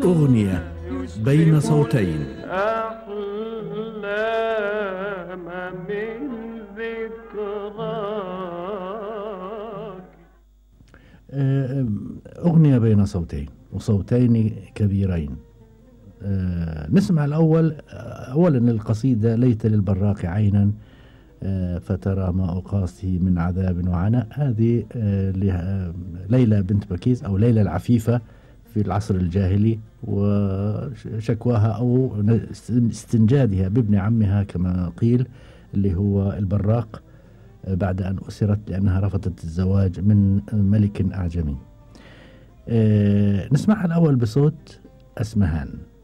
أغنية بين صوتين أحلام من ذكراك أغنية بين صوتين وصوتين كبيرين آه، نسمع الأول أولا القصيدة ليت للبراق عينا آه، فترى ما أقاسه من عذاب وعناء هذه آه، لها- ليلى بنت بكيس أو ليلى العفيفة في العصر الجاهلي وشكواها أو استنجادها بابن عمها كما قيل اللي هو البراق آه، بعد أن أسرت لأنها رفضت الزواج من ملك أعجمي آه، نسمعها الأول بصوت أسمهان